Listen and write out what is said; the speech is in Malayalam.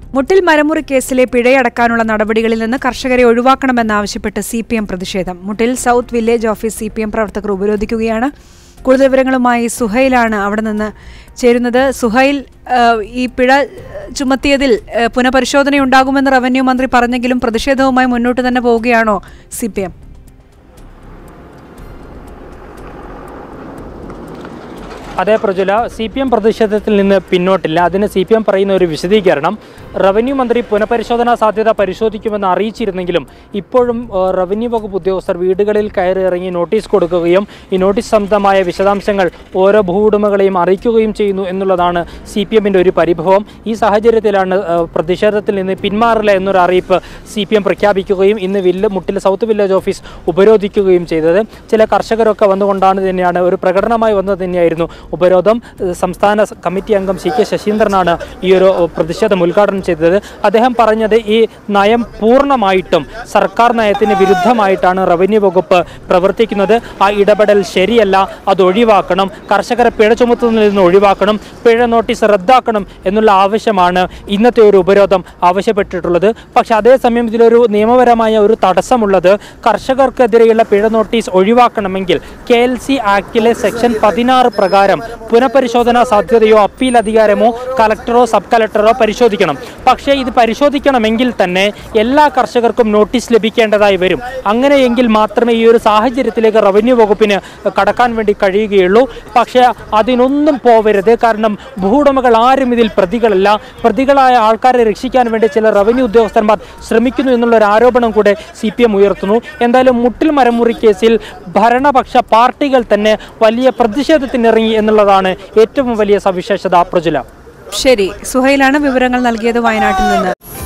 മുട്ടിൽ മരമുറി കേസിലെ പിഴയടക്കാനുള്ള നടപടികളിൽ നിന്ന് കർഷകരെ ഒഴിവാക്കണമെന്നാവശ്യപ്പെട്ട് സി പി എം പ്രതിഷേധം മുട്ടിൽ south village office C P M പ്രവർത്തകർ ഉപരോധിക്കുകയാണ് കൂടുതൽ വിവരങ്ങളുമായി സുഹൈലാണ് അവിടെ നിന്ന് ചേരുന്നത് സുഹൈൽ ആ, ഈ പിഴ ചുമത്തിയതിൽ ആ, പുനഃപരിശോധനയുണ്ടാകുമെന്ന് റവന്യൂ മന്ത്രി പറഞ്ഞെങ്കിലും പ്രതിഷേധവുമായി മുന്നോട്ട് തന്നെ പോവുകയാണോ സി പി എം അതേ പ്രജുല സി പി എം പ്രതിഷേധത്തിൽ നിന്ന് പിന്നോട്ടില്ല അതിന് സി പി എം പറയുന്ന ഒരു വിശദീകരണം റവന്യൂ മന്ത്രി പുനഃപരിശോധനാ സാധ്യത പരിശോധിക്കുമെന്ന് അറിയിച്ചിരുന്നെങ്കിലും ഇപ്പോഴും ഏഹ്, റവന്യൂ വകുപ്പ് ഉദ്യോഗസ്ഥർ വീടുകളിൽ കയറി ഇറങ്ങി നോട്ടീസ് കൊടുക്കുകയും ഈ നോട്ടീസ് സംബന്ധമായ വിശദാംശങ്ങൾ ഓരോ ഭൂവുടമകളെയും അറിയിക്കുകയും ചെയ്യുന്നു എന്നുള്ളതാണ് സി പി എമ്മിൻ്റെ ഒരു പരിഭവം ഈ സാഹചര്യത്തിലാണ് ഏഹ്, പ്രതിഷേധത്തിൽ നിന്ന് പിന്മാറില്ല എന്നൊരു അറിയിപ്പ് സി പി എം പ്രഖ്യാപിക്കുകയും ഇന്ന് വില്ല മുട്ടിൽ സൗത്ത് വില്ലേജ് ഓഫീസ് ഉപരോധിക്കുകയും ചെയ്തത് ചില കർഷകരൊക്കെ വന്നുകൊണ്ടാണ് തന്നെയാണ് ഒരു പ്രകടനമായി വന്നത് തന്നെയായിരുന്നു ഉപരോധം ഏഹ് സംസ്ഥാന സ- കമ്മിറ്റി അംഗം സി കെ ശശീന്ദ്രനാണ് ഈ ഒരു ഏഹ്, പ്രതിഷേധം ഉദ്ഘാടനം ചെയ്തത് അദ്ദേഹം പറഞ്ഞത് ഈ നയം പൂർണ്ണമായിട്ടും സർക്കാർ നയത്തിന് വിരുദ്ധമായിട്ടാണ് റവന്യൂ വകുപ്പ് പ്രവർത്തിക്കുന്നത് ആ ഇടപെടൽ ശരിയല്ല അത് ഒഴിവാക്കണം കർഷകരെ പിഴ ചുമത്തുന്നതിൽ നിന്ന് ഒഴിവാക്കണം പിഴ നോട്ടീസ് റദ്ദാക്കണം എന്നുള്ള ആവശ്യമാണ് ഇന്നത്തെ ഒരു ഉപരോധം ആവശ്യപ്പെട്ടിട്ടുള്ളത് പക്ഷെ അതേസമയം ഇതിലൊരു നിയമപരമായ ഒരു തടസ്സമുള്ളത് കർഷകർക്കെതിരെയുള്ള പിഴ നോട്ടീസ് ഒഴിവാക്കണമെങ്കിൽ കെ എൽ സി ആക്ടിലെ സെക്ഷൻ പതിനാറ് പ്രകാരം പുനഃപരിശോധനാ സാധ്യതയോ അപ്പീൽ അധികാരമോ കലക്ടറോ സബ് കലക്ടറോ പരിശോധിക്കണം പക്ഷേ ഇത് പരിശോധിക്കണമെങ്കിൽ തന്നെ എല്ലാ കർഷകർക്കും നോട്ടീസ് ലഭിക്കേണ്ടതായി വരും അങ്ങനെയെങ്കിൽ മാത്രമേ ഈ ഒരു സാഹചര്യത്തിലേക്ക് റവന്യൂ വകുപ്പിന് കടക്കാൻ വേണ്ടി കഴിയുകയുള്ളൂ പക്ഷേ അതിനൊന്നും പോവരുത് കാരണം ഭൂവുടമകൾ ആരും ഇതിൽ പ്രതികളല്ല പ്രതികളായ ആൾക്കാരെ രക്ഷിക്കാൻ വേണ്ടി ചില റവന്യൂ ഉദ്യോഗസ്ഥന്മാർ ശ്രമിക്കുന്നു എന്നുള്ള ഒരു ആരോപണം കൂടെ സി പി എം ഉയർത്തുന്നു എന്തായാലും മുട്ടിൽ മരമുറി കേസിൽ ഭരണപക്ഷ പാർട്ടികൾ തന്നെ വലിയ പ്രതിഷേധത്തിനിറങ്ങി എന്നുള്ളതാണ് ഏറ്റവും വലിയ സവിശേഷത പ്രജുല ശരി സുഹൈലാണ് വിവരങ്ങൾ നൽകിയത് വയനാട്ടിൽ നിന്ന്